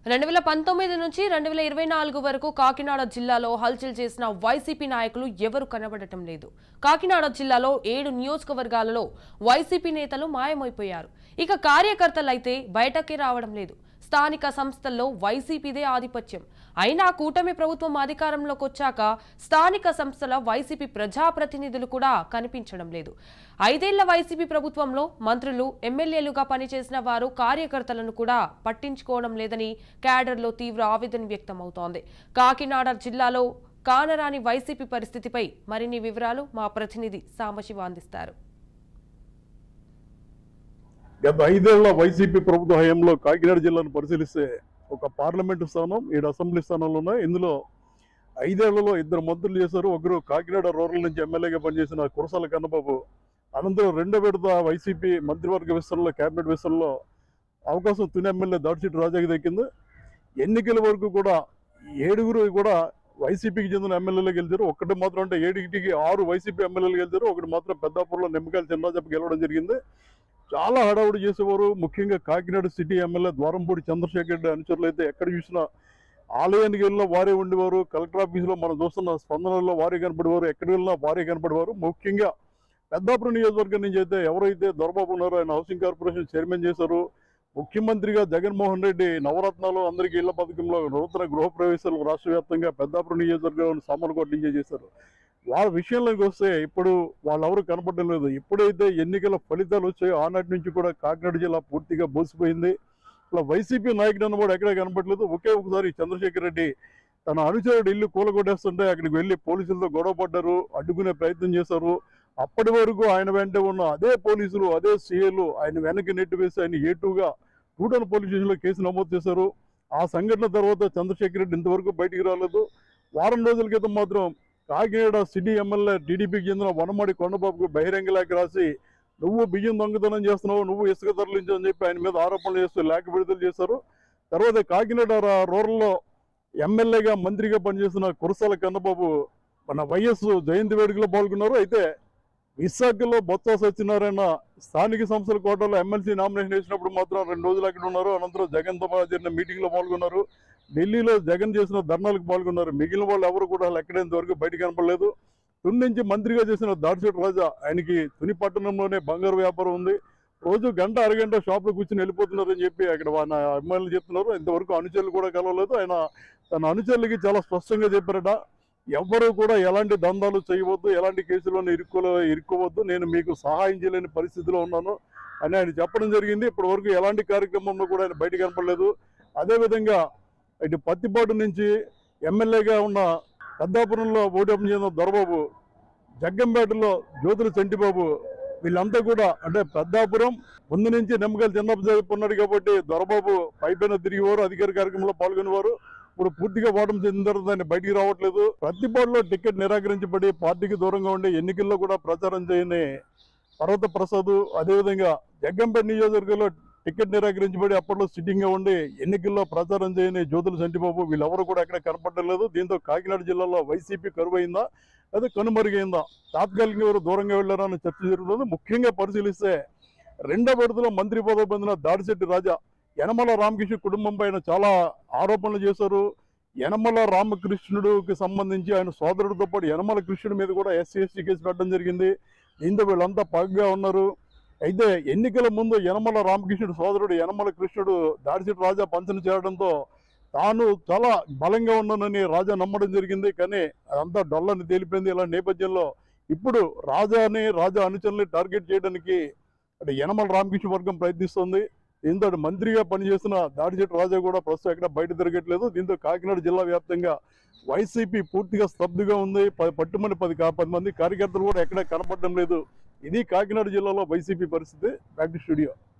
రెండు వేల పంతొమ్మిది నుంచి రెండు వేల ఇరవై నాలుగు వరకు కాకినాడ జిల్లాలో హల్చల్ చేసిన వైసీపీ నాయకులు ఎవరు కనబడటం లేదు కాకినాడ జిల్లాలో ఏడు నియోజకవర్గాలలో వైసీపీ నేతలు మాయమైపోయారు ఇక కార్యకర్తలైతే బయటకే రావడం లేదు స్థానిక సంస్థల్లో వైసీపీదే ఆధిపత్యం అయినా కూటమి ప్రభుత్వం అధికారంలోకి వచ్చాక స్థానిక సంస్థల వైసీపీ ప్రజాప్రతినిధులు కూడా కనిపించడం లేదు ఐదేళ్ల వైసీపీ ప్రభుత్వంలో మంత్రులు ఎమ్మెల్యేలుగా పనిచేసిన వారు కార్యకర్తలను కూడా పట్టించుకోవడం లేదని క్యాడర్లో తీవ్ర ఆవేదన వ్యక్తమవుతోంది కాకినాడ జిల్లాలో కానరాని వైసీపీ పరిస్థితిపై మరిన్ని వివరాలు మా ప్రతినిధి సాంబశివ అందిస్తారు గత ఐదేళ్ల వైసీపీ ప్రభుత్వ హయాంలో కాకినాడ జిల్లాను పరిశీలిస్తే ఒక పార్లమెంటు స్థానం ఏడు అసెంబ్లీ స్థానాలు ఉన్నాయి ఇందులో ఐదేళ్లలో ఇద్దరు మంత్రులు చేశారు ఒకరు కాకినాడ రూరల్ నుంచి ఎమ్మెల్యేగా పనిచేసిన కురసాల కన్నబాబు అనంతరం రెండో విడత వైసీపీ మంత్రివర్గ విస్తరణలో కేబినెట్ విస్తరణలో అవకాశం తుని ఎమ్మెల్యే దాడిచెట్టు రాజాకి దక్కింది ఎన్నికల వరకు కూడా ఏడుగురు కూడా వైసీపీకి చెందిన ఎమ్మెల్యేలు గెలిచారు ఒకటి మాత్రం అంటే ఏడింటికి ఆరు వైసీపీ ఎమ్మెల్యేలు గెలిచారు ఒకటి మాత్రం పెద్దాపూర్లో నిమ్మకాయల చిన్నరాజప్ప గెలవడం జరిగింది చాలా హడావుడి చేసేవారు ముఖ్యంగా కాకినాడ సిటీ ఎమ్మెల్యే ద్వారంపూడి చంద్రశేఖర్ రెడ్డి అనుచరులు అయితే ఎక్కడ చూసినా ఆలయానికి వెళ్ళినా వారే ఉండేవారు కలెక్టర్ ఆఫీసులో మనం చూస్తున్న స్పందనలో వారే కనపడేవారు ఎక్కడికి వెళ్ళినా వారే కనపడేవారు ముఖ్యంగా పెద్దాపురం నియోజకవర్గం నుంచి అయితే ఎవరైతే దొరబాబు ఉన్నారో ఆయన హౌసింగ్ కార్పొరేషన్ చైర్మన్ చేశారు ముఖ్యమంత్రిగా జగన్మోహన్ రెడ్డి నవరత్నాలు అందరికీ ఇళ్ల పథకంలో నూతన గృహప్రవేశాలు రాష్ట్ర వ్యాప్తంగా పెద్దాపురం నియోజకవర్గంలో సామర్లకోట నుంచి చేశారు వాళ్ళ విషయంలోకి వస్తే ఇప్పుడు వాళ్ళెవరు కనపడడం లేదు ఎప్పుడైతే ఎన్నికల ఫలితాలు వచ్చాయో ఆనాటి నుంచి కూడా కాకినాడ జిల్లా పూర్తిగా బోసిపోయింది ఇలా వైసీపీ నాయకుడు అన్నవాడు ఎక్కడ కనపడలేదు ఒకే ఒకసారి చంద్రశేఖర్ రెడ్డి తన అనుచరుడు ఇల్లు కూలగొట్టేస్తుంటే అక్కడికి వెళ్ళి పోలీసులతో గొడవ పడ్డారు అడ్డుకునే ప్రయత్నం చేశారు అప్పటి వరకు ఆయన వెంట ఉన్న అదే పోలీసులు అదే సీఏలు ఆయన వెనక్కి నెట్టి వేసి ఆయన ఏటుగా టూటన్ పోలీస్ స్టేషన్లో కేసు నమోదు చేశారు ఆ సంఘటన తర్వాత చంద్రశేఖర్ రెడ్డి ఇంతవరకు బయటికి రాలేదు వారం రోజుల క్రితం మాత్రం కాకినాడ సిటీ ఎమ్మెల్యే టీడీపీకి చెందిన వనమాడి కొండబాబుకు బహిరంగ లేఖ రాసి నువ్వు బియ్యం దొంగతనం చేస్తున్నావు నువ్వు ఇసుక తరలించు అని చెప్పి ఆయన మీద ఆరోపణలు చేస్తూ లేఖ విడుదల చేశారు తర్వాత కాకినాడ రా- రూరల్లో ఎమ్మెల్యేగా మంత్రిగా పనిచేసిన కురసాల కన్నబాబు మన వైఎస్ జయంతి వేడుకలో పాల్గొన్నారు అయితే విశాఖలో బొత్స సత్యనారాయణ స్థానిక సంస్థల కోటలో ఎమ్మెల్సీ నామినేషన్ వేసినప్పుడు మాత్రం రెండు రోజులు అక్కడ ఉన్నారు అనంతరం జగన్తో పాటు జరిగిన మీటింగ్లో పాల్గొన్నారు ఢిల్లీలో జగన్ చేసిన ధర్నాలకు పాల్గొన్నారు మిగిలిన వాళ్ళు ఎవరు కూడా ఎక్కడైనంత వరకు బయట కనపడలేదు తుని నుంచి మంత్రిగా చేసిన దాడిశెట్టి రాజా ఆయనకి తుని పట్టణంలోనే బంగారు వ్యాపారం ఉంది రోజు గంట అరగంట షాప్లో కూర్చుని వెళ్ళిపోతున్నారని చెప్పి అక్కడ ఆయన అమ్మాయిలు చెప్తున్నారు ఇంతవరకు అనుచరులు కూడా కలవలేదు ఆయన తన అనుచరులకి చాలా స్పష్టంగా చెప్పారట ఎవ్వరూ కూడా ఎలాంటి దందాలు చేయవద్దు ఎలాంటి కేసులను ఇరుక్కోలే ఇరుక్కోవద్దు నేను మీకు సహాయం చేయలేని పరిస్థితిలో ఉన్నాను అని ఆయన చెప్పడం జరిగింది ఇప్పటి వరకు ఎలాంటి కార్యక్రమంలో కూడా ఆయన బయట కనపడలేదు అదేవిధంగా ఇటు పత్తిపాటు నుంచి ఎమ్మెల్యేగా ఉన్న పెద్దాపురంలో ఓటమి చెందిన దొరబాబు జగ్గంపేటలో జ్యోతుల చంటిబాబు వీళ్ళంతా కూడా అంటే పెద్దాపురం ముందు నుంచి నిమ్మకాయలు చిన్నప్ప ఉన్నాడు కాబట్టి దొరబాబు పైపైన తిరిగేవారు అధికార కార్యక్రమంలో పాల్గొనేవారు ఇప్పుడు పూర్తిగా ఓటమి చెందిన తర్వాత ఆయన బయటికి రావట్లేదు ప్రతిపాడులో టికెట్ నిరాకరించబడి పార్టీకి దూరంగా ఉండి ఎన్నికల్లో కూడా ప్రచారం చేయని పర్వత ప్రసాద్ అదేవిధంగా జగ్గంపేట నియోజకవర్గంలో టికెట్ నిరాకరించబడి అప్పట్లో సిట్టింగ్ గా ఉండి ఎన్నికల్లో ప్రచారం చేయని జ్యోతుల సంటిబాబు వీళ్ళెవరు కూడా ఎక్కడ కనపడడం లేదు దీంతో కాకినాడ జిల్లాలో వైసీపీ కరువైందా అదే కనుమరుగైందా తాత్కాలికంగా ఎవరు దూరంగా వెళ్ళారా అని చర్చ జరుగుతుంది ముఖ్యంగా పరిశీలిస్తే రెండో విడతలో మంత్రి పదవి పొందిన దాడిశెట్టి రాజా యనమల రామకృష్ణ కుటుంబం పైన చాలా ఆరోపణలు చేశారు యనమల రామకృష్ణుడికి సంబంధించి ఆయన సోదరుడితో పాటు యనమల కృష్ణుడి మీద కూడా ఎస్సీ ఎస్టీ కేసు పెట్టడం జరిగింది దీంతో వీళ్ళంతా పగగా ఉన్నారు అయితే ఎన్నికల ముందు యనమల రామకృష్ణుడు సోదరుడు యనమల కృష్ణుడు దాడిశెట్టి రాజా పంచన చేరడంతో తాను చాలా బలంగా ఉన్నానని రాజా నమ్మడం జరిగింది కానీ అదంతా డొల్లని తేలిపోయింది ఇలా నేపథ్యంలో ఇప్పుడు రాజాని రాజా అనుచరుల్ని టార్గెట్ చేయడానికి అంటే యనమల రామకృష్ణ వర్గం ప్రయత్నిస్తోంది దీంతో అటు మంత్రిగా పనిచేసిన దాడిచెట్టు రాజా కూడా ప్రస్తుతం ఎక్కడ బయట తిరగట్లేదు దీంతో కాకినాడ జిల్లా వ్యాప్తంగా వైసీపీ పూర్తిగా స్తబ్దుగా ఉంది ప- పట్టుమని పది కా- పది మంది కార్యకర్తలు కూడా ఎక్కడ కనపడడం లేదు ఇది కాకినాడ జిల్లాలో వైసీపీ పరిస్థితి బ్యాక్ టు స్టూడియో